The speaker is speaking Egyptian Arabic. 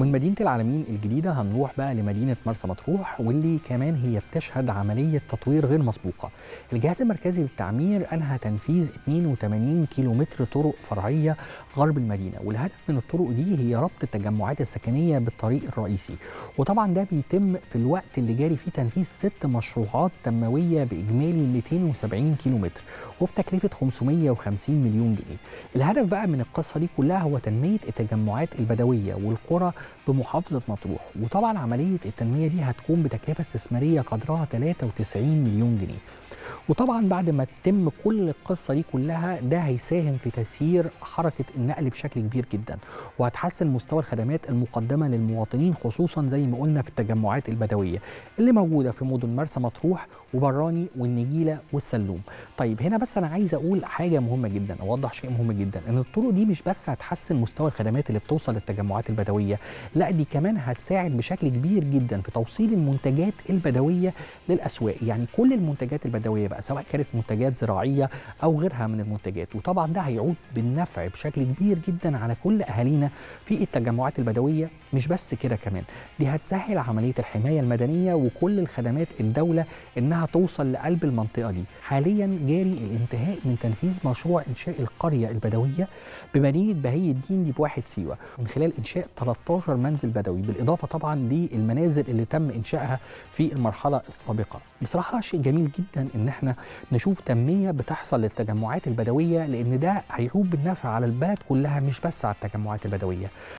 ومن مدينة العالمين الجديدة هنروح بقى لمدينة مرسى مطروح واللي كمان هي بتشهد عملية تطوير غير مسبوقة. الجهاز المركزي للتعمير أنهى تنفيذ 82 كيلومتر طرق فرعية غرب المدينة والهدف من الطرق دي هي ربط التجمعات السكنية بالطريق الرئيسي وطبعا ده بيتم في الوقت اللي جاري فيه تنفيذ ست مشروعات تنموية بإجمالي 270 كيلومتر وبتكلفة 550 مليون جنيه. الهدف بقى من القصة دي كلها هو تنمية التجمعات البدوية والقرى بمحافظة مطروح وطبعا عملية التنمية دي هتكون بتكلفة استثمارية قدرها 93 مليون جنيه وطبعا بعد ما تتم كل القصة دي كلها ده هيساهم في تسيير حركة النقل بشكل كبير جدا وهتحسن مستوى الخدمات المقدمة للمواطنين خصوصا زي ما قلنا في التجمعات البدوية اللي موجودة في مدن مرسى مطروح وبراني والنجيلة والسلوم طيب هنا بس أنا عايز أقول حاجة مهمة جدا أوضح شيء مهم جدا إن الطرق دي مش بس هتحسن مستوى الخدمات اللي بتوصل للتجمعات البدوية لا دي كمان هتساعد بشكل كبير جدا في توصيل المنتجات البدوية للأسواق يعني كل المنتجات البدوية بقى سواء كانت منتجات زراعية أو غيرها من المنتجات وطبعا ده هيعود بالنفع بشكل كبير جدا على كل أهالينا في التجمعات البدوية مش بس كده كمان دي هتسهل عملية الحماية المدنية وكل الخدمات الدولة إنها توصل لقلب المنطقة دي حاليا جاري الانتهاء من تنفيذ مشروع إنشاء القرية البدوية بمدينة بهي الدين دي بواحد سيوة من خلال إنشاء 13 منزل بدوي بالإضافة طبعا للمنازل اللي تم إنشائها في المرحلة السابقة بصراحة شيء جميل جدا إن احنا نشوف تنمية بتحصل للتجمعات البدوية لأن ده هيعود بالنفع على البلد كلها مش بس على التجمعات البدوية